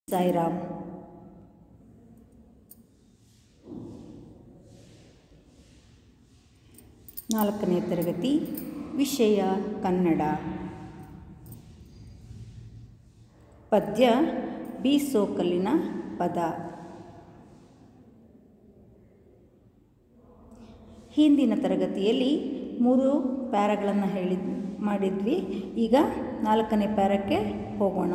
ಸಾಯಿರಾಮ್ ನಾಲ್ಕನೇ ತರಗತಿ ವಿಷಯ ಕನ್ನಡ ಪದ್ಯ ಬೀಸೋಕಲ್ಲಿನ ಪದ ಹಿಂದಿನ ತರಗತಿಯಲ್ಲಿ ಮೂರು ಪ್ಯಾರಗಳನ್ನು ಹೇಳಿ ಮಾಡಿದ್ವಿ ಈಗ ನಾಲ್ಕನೇ ಪ್ಯಾರಕ್ಕೆ ಹೋಗೋಣ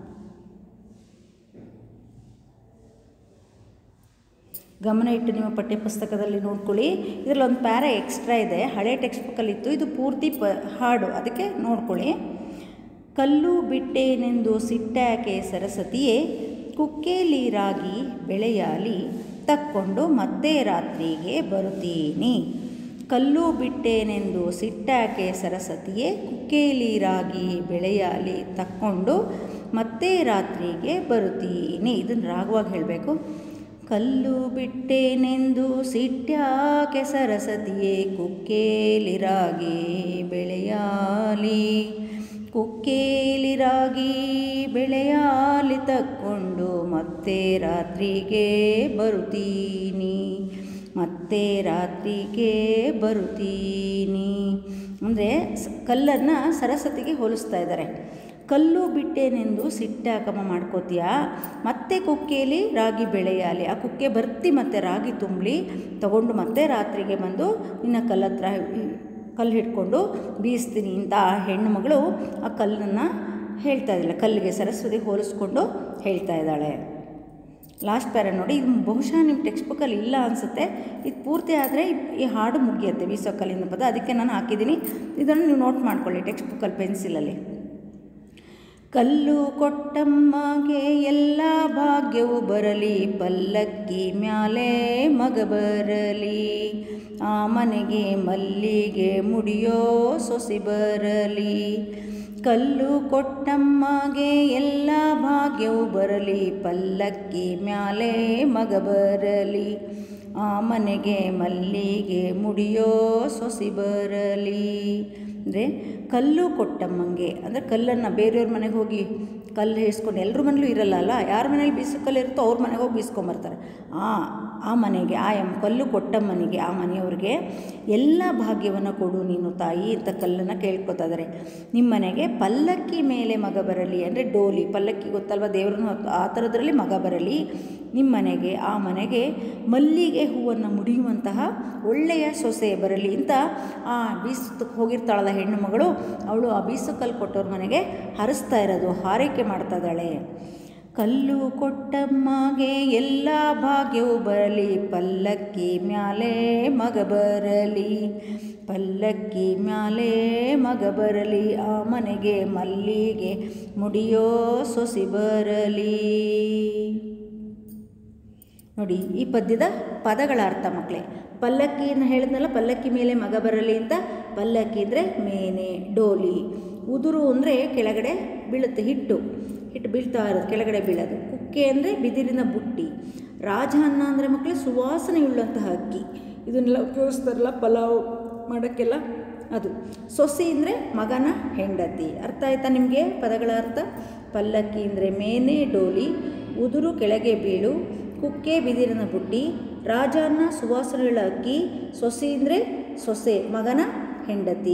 ಗಮನ ಇಟ್ಟು ನಿಮ್ಮ ಪಠ್ಯಪುಸ್ತಕದಲ್ಲಿ ನೋಡ್ಕೊಳ್ಳಿ ಇದರಲ್ಲಿ ಒಂದು ಪ್ಯಾರ ಎಕ್ಸ್ಟ್ರಾ ಇದೆ ಹಳೆ ಟೆಕ್ಸ್ಟ್ ಬುಕ್ಕಲ್ಲಿತ್ತು ಇದು ಪೂರ್ತಿ ಪ ಹಾಡು ಅದಕ್ಕೆ ನೋಡ್ಕೊಳ್ಳಿ ಕಲ್ಲು ಬಿಟ್ಟೇನೆಂದು ಸಿಟ್ಟಾಕೆ ಸರಸ್ವತಿಯೇ ಕುಕ್ಕೇಲಿ ರಾಗಿ ಬೆಳೆಯಾಲಿ ತಕ್ಕೊಂಡು ಮತ್ತೆ ರಾತ್ರಿಗೆ ಬರುತ್ತೀನಿ ಕಲ್ಲು ಬಿಟ್ಟೇನೆಂದು ಸಿಟ್ಟಾಕೆ ಸರಸ್ವತಿಯೇ ಕುಕ್ಕೇಲಿ ರಾಗಿ ಬೆಳೆಯಾಲಿ ತಕ್ಕೊಂಡು ಮತ್ತೆ ರಾತ್ರಿಗೆ ಬರುತ್ತೀನಿ ಇದನ್ನು ರಾಗವಾಗಿ ಹೇಳಬೇಕು ಕಲ್ಲು ಬಿಟ್ಟೇನೆಂದು ಸಿಟ್ಟ್ಯಾಕೆ ಸರಸ್ವತಿಯೇ ಕುಕ್ಕೇಲಿ ರಾಗಿ ಬೆಳೆಯಾಲಿ ಕುಕ್ಕೇಲಿ ರಾಗಿ ಬೆಳೆಯಾಲಿ ತಕ್ಕೊಂಡು ಮತ್ತೆ ರಾತ್ರಿಗೆ ಬರುತ್ತೀನಿ ಮತ್ತೆ ರಾತ್ರಿಗೆ ಬರುತ್ತೀನಿ ಅಂದರೆ ಕಲ್ಲನ್ನು ಸರಸ್ವತಿಗೆ ಹೋಲಿಸ್ತಾ ಇದ್ದಾರೆ ಕಲ್ಲು ಬಿಟ್ಟೇನೆಂದು ಸಿಟ್ಟಾಕಮ್ಮ ಮಾಡ್ಕೋತೀಯಾ ಮತ್ತೆ ಕುಕ್ಕೆಯಲ್ಲಿ ರಾಗಿ ಬೆಳೆಯಾಲಿ ಆ ಕುಕ್ಕೆ ಬರ್ತಿ ಮತ್ತೆ ರಾಗಿ ತುಂಬಲಿ ತಗೊಂಡು ಮತ್ತೆ ರಾತ್ರಿಗೆ ಬಂದು ನಿನ್ನ ಕಲ್ಲ ಹತ್ರ ಕಲ್ಲು ಹಿಡ್ಕೊಂಡು ಬೀಸ್ತೀನಿ ಅಂತ ಆ ಹೆಣ್ಣು ಮಗಳು ಆ ಕಲ್ಲನ್ನು ಹೇಳ್ತಾ ಇದ್ದಿಲ್ಲ ಕಲ್ಲಿಗೆ ಸರಸ್ವತಿ ಹೋಲಿಸ್ಕೊಂಡು ಹೇಳ್ತಾ ಇದ್ದಾಳೆ ಲಾಸ್ಟ್ ಪ್ಯಾರ ನೋಡಿ ಇದು ಬಹುಶಃ ನಿಮ್ಮ ಟೆಕ್ಸ್ಟ್ ಬುಕ್ಕಲ್ಲಿ ಇಲ್ಲ ಅನಿಸುತ್ತೆ ಇದು ಪೂರ್ತಿ ಆದರೆ ಈ ಹಾಡು ಮುಗಿಯುತ್ತೆ ಬೀಸೋ ಕಲ್ಲಿನ ಪದ ಅದಕ್ಕೆ ನಾನು ಹಾಕಿದ್ದೀನಿ ಇದನ್ನು ನೀವು ನೋಟ್ ಮಾಡ್ಕೊಳ್ಳಿ ಟೆಕ್ಸ್ಟ್ ಬುಕ್ಕಲ್ಲಿ ಪೆನ್ಸಿಲಲ್ಲಿ ಕಲ್ಲು ಕೊಟ್ಟಮ್ಮಗೆ ಎಲ್ಲ ಭಾಗ್ಯವು ಬರಲಿ ಪಲ್ಲಕ್ಕಿ ಮ್ಯಾಲೆ ಮಗ ಬರಲಿ ಆ ಮನೆಗೆ ಮಲ್ಲಿಗೆ ಮುಡಿಯೋ ಸೊಸಿ ಬರಲಿ ಕಲ್ಲು ಕೊಟ್ಟಮ್ಮಗೆ ಎಲ್ಲ ಭಾಗ್ಯವು ಬರಲಿ ಪಲ್ಲಕ್ಕಿ ಮ್ಯಾಲೆ ಮಗ ಬರಲಿ ಆ ಮನೆಗೆ ಮಲ್ಲಿಗೆ ಮುಡಿಯೋ ಸೊಸಿ ಬರಲಿ ಅಂದರೆ ಕಲ್ಲು ಕೊಟ್ಟಮ್ಮಂಗೆ ಅಂದರೆ ಕಲ್ಲನ್ನು ಬೇರೆಯವ್ರ ಮನೆಗೆ ಹೋಗಿ ಕಲ್ಲು ಹಿಡಿಸ್ಕೊಂಡು ಎಲ್ಲರ ಮನೇಲೂ ಇರಲ್ಲ ಅಲ್ಲ ಯಾರ ಮನೇಲಿ ಬೀಸೋ ಕಲ್ಲು ಇರುತ್ತೋ ಅವ್ರ ಮನೆಗೆ ಹೋಗಿ ಬೀಸ್ಕೊಂಬರ್ತಾರೆ ಆ ಆ ಮನೆಗೆ ಆ ಎಮ್ ಕಲ್ಲು ಕೊಟ್ಟಮ್ಮನಿಗೆ ಆ ಮನೆಯವ್ರಿಗೆ ಎಲ್ಲ ಭಾಗ್ಯವನ್ನು ಕೊಡು ನೀನು ತಾಯಿ ಅಂತ ಕಲ್ಲನ್ನು ಕೇಳ್ಕೊತಾ ಇದ್ದಾರೆ ನಿಮ್ಮ ಮನೆಗೆ ಪಲ್ಲಕ್ಕಿ ಮೇಲೆ ಮಗ ಬರಲಿ ಅಂದರೆ ಡೋಲಿ ಪಲ್ಲಕ್ಕಿ ಗೊತ್ತಲ್ವ ದೇವ್ರನ್ನ ಆ ಥರದ್ರಲ್ಲಿ ಮಗ ಬರಲಿ ನಿಮ್ಮ ಮನೆಗೆ ಆ ಮನೆಗೆ ಮಲ್ಲಿಗೆ ಹೂವನ್ನು ಮುಡಿಯುವಂತಹ ಒಳ್ಳೆಯ ಸೊಸೆ ಬರಲಿ ಅಂತ ಆ ಬೀಸು ಹೋಗಿರ್ತಾಳಲ್ಲ ಹೆಣ್ಣು ಮಗಳು ಅವಳು ಆ ಬೀಸು ಕಲ್ಲು ಕೊಟ್ಟವ್ರ ಮನೆಗೆ ಹರಿಸ್ತಾ ಇರೋದು ಹಾರೈಕೆ ಮಾಡ್ತಾ ಇದ್ದಾಳೆ ಕಲ್ಲು ಕೊಟ್ಟಮ್ಮಗೆ ಎಲ್ಲ ಭಾಗ್ಯವು ಬರಲಿ ಪಲ್ಲಕ್ಕಿ ಮ್ಯಾಲೆ ಮಗ ಬರಲಿ ಪಲ್ಲಕ್ಕಿ ಮ್ಯಾಲೆ ಮಗ ಬರಲಿ ಆ ಮನೆಗೆ ಮಲ್ಲಿಗೆ ಮುಡಿಯೋ ಸೊಸಿ ಬರಲಿ ನೋಡಿ ಈ ಪದ್ಯದ ಪದಗಳ ಅರ್ಥ ಮಕ್ಕಳೇ ಪಲ್ಲಕ್ಕಿಯನ್ನು ಹೇಳಿದ್ನಲ್ಲ ಪಲ್ಲಕ್ಕಿ ಮೇಲೆ ಮಗ ಬರಲಿ ಅಂತ ಪಲ್ಲಕ್ಕಿ ಅಂದರೆ ಮೇನೆ ಡೋಲಿ ಉದುರು ಅಂದರೆ ಕೆಳಗಡೆ ಬೀಳುತ್ತೆ ಹಿಟ್ಟು ಹಿಟ್ಟು ಬೀಳ್ತಾ ಇರೋದು ಕೆಳಗಡೆ ಬೀಳೋದು ಕುಕ್ಕೆ ಅಂದರೆ ಬಿದಿರಿನ ಬುಟ್ಟಿ ರಾಜ ಅನ್ನ ಅಂದರೆ ಮಕ್ಕಳು ಸುವಾಸನೆಯುಳ್ಳಂತಹ ಅಕ್ಕಿ ಇದನ್ನೆಲ್ಲ ಉಪಯೋಗಿಸ್ತಾರಲ್ಲ ಪಲಾವ್ ಮಾಡೋಕ್ಕೆಲ್ಲ ಅದು ಸೊಸಿ ಅಂದರೆ ಮಗನ ಹೆಂಡತಿ ಅರ್ಥ ಆಯ್ತಾ ನಿಮಗೆ ಪದಗಳ ಅರ್ಥ ಪಲ್ಲಕ್ಕಿ ಅಂದರೆ ಮೇನೆ ಡೋಲಿ ಉದುರು ಕೆಳಗೆ ಬೀಳು ಕುಕ್ಕೆ ಬಿದಿರಿನ ಬುಟ್ಟಿ ರಾಜನ ಸುವಾಸನೆಯುಳ್ಳ ಅಕ್ಕಿ ಸೊಸಿ ಅಂದರೆ ಸೊಸೆ ಮಗನ ಹೆಂಡತಿ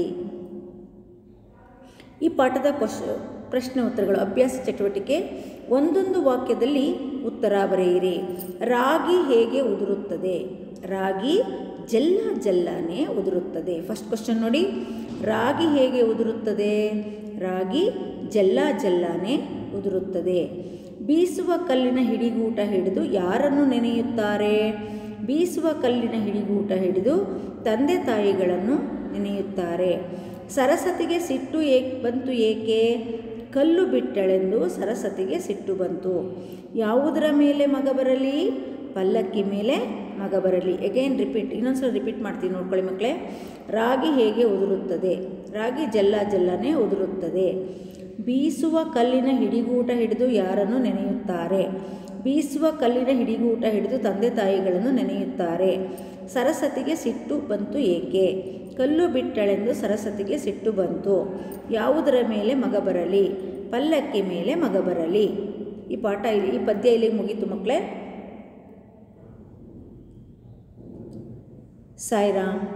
ಈ ಪಾಠದ ಕ್ವಶ್ ಪ್ರಶ್ನೆ ಉತ್ತರಗಳು ಅಭ್ಯಾಸ ಚಟುವಟಿಕೆ ಒಂದೊಂದು ವಾಕ್ಯದಲ್ಲಿ ಉತ್ತರ ಬರೆಯಿರಿ ರಾಗಿ ಹೇಗೆ ಉದುರುತ್ತದೆ ರಾಗಿ ಜಲ್ಲ ಜಲ್ಲನೆ ಉದುರುತ್ತದೆ ಫಸ್ಟ್ ಕ್ವಶನ್ ನೋಡಿ ರಾಗಿ ಹೇಗೆ ಉದುರುತ್ತದೆ ರಾಗಿ ಜಲ್ಲ ಜಲ್ಲನೆ ಉದುರುತ್ತದೆ ಬೀಸುವ ಕಲ್ಲಿನ ಹಿಡಿಗೂಟ ಹಿಡಿದು ಯಾರನ್ನು ನೆನೆಯುತ್ತಾರೆ ಬೀಸುವ ಕಲ್ಲಿನ ಹಿಡಿಗೂಟ ಹಿಡಿದು ತಂದೆ ತಾಯಿಗಳನ್ನು ನೆನೆಯುತ್ತಾರೆ ಸರಸ್ವತಿಗೆ ಸಿಟ್ಟು ಏಕೆ ಬಂತು ಏಕೆ ಕಲ್ಲು ಬಿಟ್ಟಳೆಂದು ಸರಸ್ವತಿಗೆ ಸಿಟ್ಟು ಬಂತು ಯಾವುದರ ಮೇಲೆ ಮಗ ಬರಲಿ ಪಲ್ಲಕ್ಕಿ ಮೇಲೆ ಮಗ ಬರಲಿ ಎಗೈನ್ ರಿಪೀಟ್ ಇನ್ನೊಂದ್ಸಲ ರಿಪೀಟ್ ಮಾಡ್ತೀನಿ ನೋಡ್ಕೊಳ್ಳಿ ಮಕ್ಕಳೇ ರಾಗಿ ಹೇಗೆ ಉದುರುತ್ತದೆ ರಾಗಿ ಜಲ್ಲ ಜಲ್ಲನೆ ಉದುರುತ್ತದೆ ಬೀಸುವ ಕಲ್ಲಿನ ಹಿಡಿಗೂಟ ಹಿಡಿದು ಯಾರನ್ನು ನೆನೆಯುತ್ತಾರೆ ಬೀಸುವ ಕಲ್ಲಿನ ಹಿಡಿಗೂಟ ಹಿಡಿದು ತಂದೆ ತಾಯಿಗಳನ್ನು ನೆನೆಯುತ್ತಾರೆ ಸರಸ್ವತಿಗೆ ಸಿಟ್ಟು ಬಂತು ಏಕೆ ಕಲ್ಲು ಬಿಟ್ಟಳೆಂದು ಸರಸ್ವತಿಗೆ ಸಿಟ್ಟು ಬಂತು ಯಾವುದರ ಮೇಲೆ ಮಗ ಬರಲಿ ಪಲ್ಲಕ್ಕಿ ಮೇಲೆ ಮಗ ಬರಲಿ ಈ ಪಾಠ ಇಲ್ಲಿ ಈ ಪದ್ಯ ಇಲ್ಲಿಗೆ ಮುಗೀತು ಮಕ್ಕಳೇ ಸಾಯಿರಾಮ್